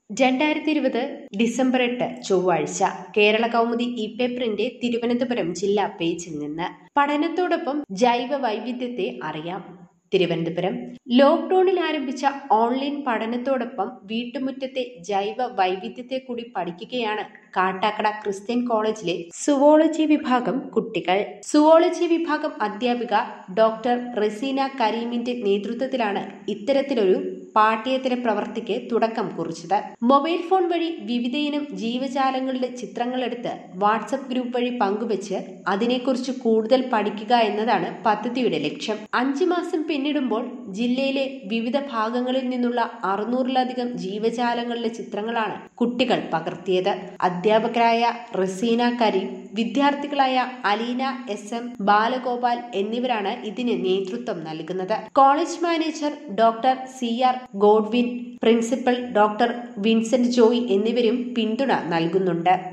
രണ്ടായിരത്തി ഇരുപത് ഡിസംബർ എട്ട് ചൊവ്വാഴ്ച കേരള കൗമുദി ഇ പേപ്പറിന്റെ തിരുവനന്തപുരം ജില്ലാ പേജിൽ നിന്ന് പഠനത്തോടൊപ്പം ജൈവ വൈവിധ്യത്തെ അറിയാം തിരുവനന്തപുരം ലോക്ഡൌണിൽ ആരംഭിച്ച ഓൺലൈൻ പഠനത്തോടൊപ്പം വീട്ടുമുറ്റത്തെ ജൈവ വൈവിധ്യത്തെ കൂടി പഠിക്കുകയാണ് കാട്ടാക്കട ക്രിസ്ത്യൻ കോളേജിലെ സുവോളജി വിഭാഗം കുട്ടികൾ സുവോളജി വിഭാഗം അധ്യാപിക ഡോക്ടർ റസീന കരീമിന്റെ നേതൃത്വത്തിലാണ് ഇത്തരത്തിലൊരു പാഠ്യേതര പ്രവർത്തിക്ക് തുടക്കം കുറിച്ചത് മൊബൈൽ ഫോൺ വഴി വിവിധയിനം ജീവജാലങ്ങളുടെ ചിത്രങ്ങളെടുത്ത് വാട്സപ്പ് ഗ്രൂപ്പ് വഴി പങ്കുവച്ച് അതിനെക്കുറിച്ച് കൂടുതൽ പഠിക്കുക എന്നതാണ് പദ്ധതിയുടെ ലക്ഷ്യം അഞ്ചു മാസം പിന്നിടുമ്പോൾ ജില്ലയിലെ വിവിധ ഭാഗങ്ങളിൽ നിന്നുള്ള അറുന്നൂറിലധികം ജീവജാലങ്ങളുടെ ചിത്രങ്ങളാണ് കുട്ടികൾ പകർത്തിയത് അധ്യാപകരായ റസീന കരീം വിദ്യാർത്ഥികളായ അലീന എസ് എം ബാലഗോപാൽ എന്നിവരാണ് ഇതിന് നേതൃത്വം നൽകുന്നത് college manager doctor C R Godwin principal doctor Vincent Joy എന്നിവരും പിന്തുണ നൽകുന്നുണ്ട്